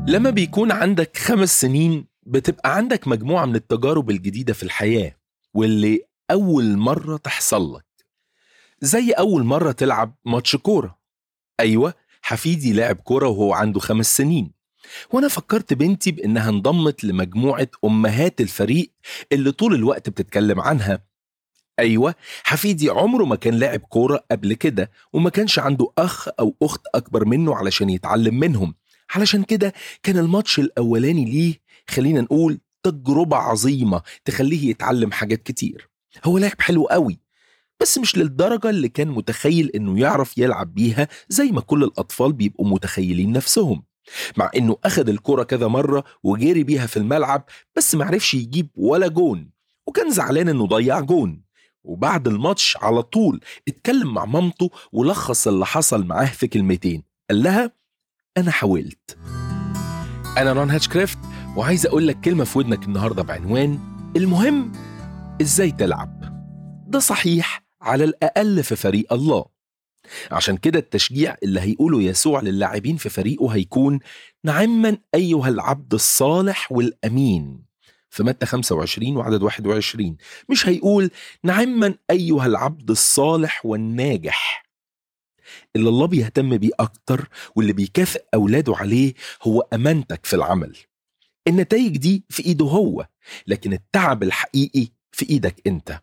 لما بيكون عندك خمس سنين بتبقى عندك مجموعة من التجارب الجديدة في الحياة واللي أول مرة تحصل لك زي أول مرة تلعب ماتش كورة أيوة حفيدي لعب كورة وهو عنده خمس سنين وأنا فكرت بنتي بإنها انضمت لمجموعة أمهات الفريق اللي طول الوقت بتتكلم عنها أيوة حفيدي عمره ما كان لاعب كورة قبل كده وما كانش عنده أخ أو أخت أكبر منه علشان يتعلم منهم علشان كده كان الماتش الأولاني ليه خلينا نقول تجربة عظيمة تخليه يتعلم حاجات كتير هو لاعب حلو قوي بس مش للدرجة اللي كان متخيل انه يعرف يلعب بيها زي ما كل الأطفال بيبقوا متخيلين نفسهم مع انه أخد الكرة كذا مرة وجري بيها في الملعب بس معرفش يجيب ولا جون وكان زعلان انه ضيع جون وبعد الماتش على طول اتكلم مع مامته ولخص اللي حصل معاه في كلمتين قال لها أنا حاولت أنا رون هاتشكريفت وعايز أقول لك كلمة في ودنك النهاردة بعنوان المهم إزاي تلعب ده صحيح على الأقل في فريق الله عشان كده التشجيع اللي هيقوله يسوع للاعبين في فريقه هيكون نعما أيها العبد الصالح والأمين في متى 25 وعدد 21 مش هيقول نعما أيها العبد الصالح والناجح اللي الله بيهتم بيه أكتر واللي بيكافئ أولاده عليه هو أمانتك في العمل النتائج دي في إيده هو لكن التعب الحقيقي في إيدك أنت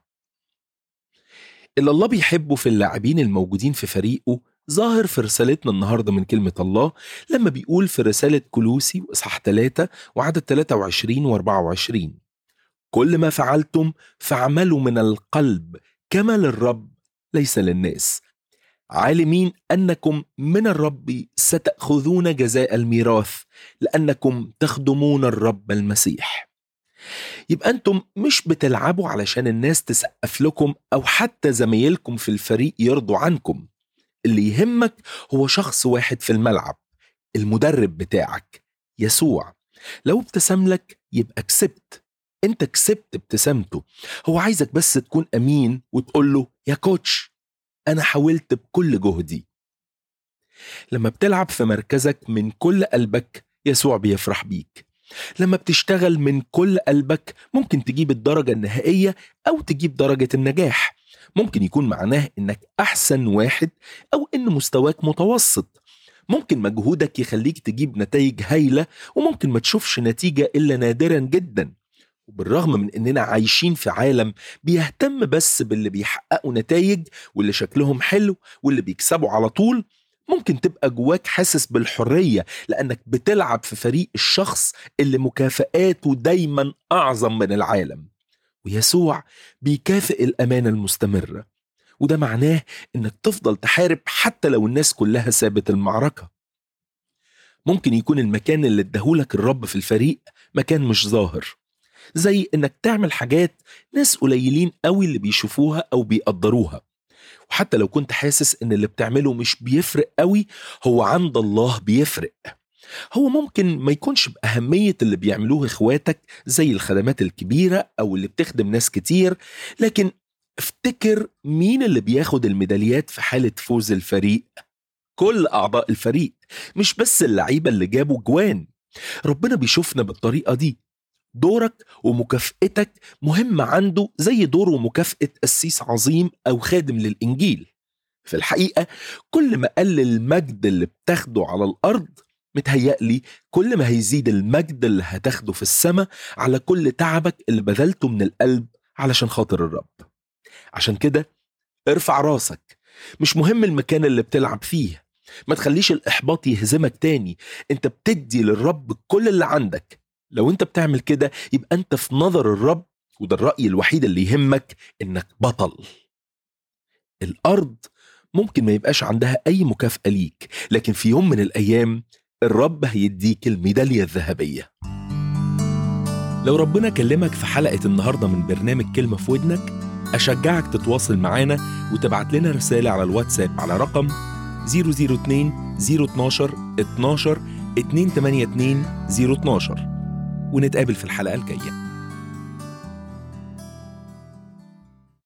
اللي الله بيحبه في اللاعبين الموجودين في فريقه ظاهر في رسالتنا النهارده من كلمة الله لما بيقول في رسالة كلوسي وإصحاح 3 وعدد 23 و 24 كل ما فعلتم فاعملوا من القلب كما للرب ليس للناس عالمين انكم من الرب ستاخذون جزاء الميراث لانكم تخدمون الرب المسيح يبقى انتم مش بتلعبوا علشان الناس تسقف لكم او حتى زمايلكم في الفريق يرضوا عنكم اللي يهمك هو شخص واحد في الملعب المدرب بتاعك يسوع لو ابتسم لك يبقى كسبت انت كسبت ابتسامته هو عايزك بس تكون امين وتقول له يا كوتش انا حاولت بكل جهدي لما بتلعب في مركزك من كل قلبك يسوع بيفرح بيك لما بتشتغل من كل قلبك ممكن تجيب الدرجة النهائية أو تجيب درجة النجاح ممكن يكون معناه إنك أحسن واحد أو إن مستواك متوسط ممكن مجهودك يخليك تجيب نتائج هايلة وممكن ما تشوفش نتيجة إلا نادرا جدا وبالرغم من إننا عايشين في عالم بيهتم بس باللي بيحققوا نتائج واللي شكلهم حلو واللي بيكسبوا على طول ممكن تبقى جواك حاسس بالحرية لأنك بتلعب في فريق الشخص اللي مكافآته دايما أعظم من العالم ويسوع بيكافئ الأمانة المستمرة وده معناه إنك تفضل تحارب حتى لو الناس كلها سابت المعركة ممكن يكون المكان اللي اداهولك الرب في الفريق مكان مش ظاهر زي إنك تعمل حاجات ناس قليلين قوي اللي بيشوفوها أو بيقدروها وحتى لو كنت حاسس ان اللي بتعمله مش بيفرق قوي هو عند الله بيفرق هو ممكن ما يكونش بأهمية اللي بيعملوه إخواتك زي الخدمات الكبيرة أو اللي بتخدم ناس كتير لكن افتكر مين اللي بياخد الميداليات في حالة فوز الفريق كل أعضاء الفريق مش بس اللعيبة اللي جابوا جوان ربنا بيشوفنا بالطريقة دي دورك ومكافئتك مهمة عنده زي دور ومكافأة قسيس عظيم أو خادم للإنجيل في الحقيقة كل ما قل المجد اللي بتاخده على الأرض متهيألي كل ما هيزيد المجد اللي هتاخده في السماء على كل تعبك اللي بذلته من القلب علشان خاطر الرب عشان كده ارفع راسك مش مهم المكان اللي بتلعب فيه ما تخليش الإحباط يهزمك تاني انت بتدي للرب كل اللي عندك لو انت بتعمل كده يبقى انت في نظر الرب وده الرأي الوحيد اللي يهمك انك بطل الأرض ممكن ما يبقاش عندها أي مكافأة ليك لكن في يوم من الأيام الرب هيديك الميدالية الذهبية لو ربنا كلمك في حلقة النهاردة من برنامج كلمة في ودنك أشجعك تتواصل معانا وتبعت لنا رسالة على الواتساب على رقم 002 012 12 282 012 ونتقابل في الحلقة الجاية